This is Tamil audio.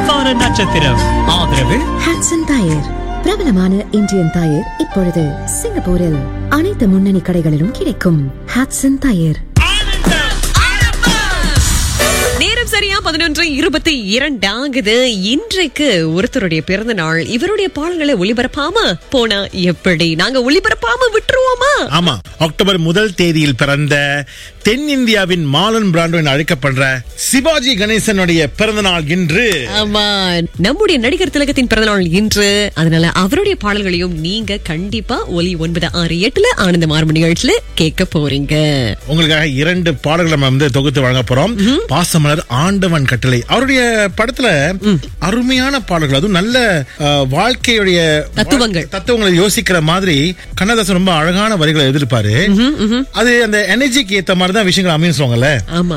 வார நட்சத்திரம் ஆதரவு ஹாட்சன் டயர் பிரபலமான இந்தியன் டயர் இப்பொழுது சிங்கப்பூரில் அனைத்து முன்னணி கடைகளிலும் கிடைக்கும் ஹாட்சன் டயர் நேரம் சரியா பதினொன்று இருபத்தி இரண்டு ஆகுது இன்றைக்கு ஒருத்தருடைய பிறந்த நாள் இவருடைய பாடல்களை ஒளிபரப்பாம போனா எப்படி நாங்க ஒளிபரப்பாம விட்டுருவோமா ஆமா அக்டோபர் முதல் தேதியில் பிறந்த தென்னிந்தியாவின் மாலன் பிராண்டோ என அழைக்கப்படுற சிவாஜி கணேசனுடைய பிறந்த நாள் இன்று ஆமா நம்முடைய நடிகர் திலகத்தின் பிறந்தநாள் இன்று அதனால அவருடைய பாடல்களையும் நீங்க கண்டிப்பா ஒலி ஒன்பது ஆறு எட்டுல ஆனந்த மார்ம நிகழ்ச்சியில கேட்க போறீங்க உங்களுக்காக இரண்டு பாடல்களை நம்ம வந்து தொகுத்து வழங்க போறோம் பாசமலர் ஆண்டவன் கட்டளை அவருடைய படத்துல அருமையான பாடல்கள் அதுவும் நல்ல அஹ், வாழ்க்கையுடைய தத்துவங்கள். தத்துவங்களை யோசிக்கிற மாதிரி கண்ணதாசன் ரொம்ப அழகான வரிகளை எதிர்ப்பாரு அது அந்த எனர்ஜிக்கு ஏத்த மாதிரி தான் விஷயங்கள் அமையும் சொல்லுவாங்கல்ல ஆமா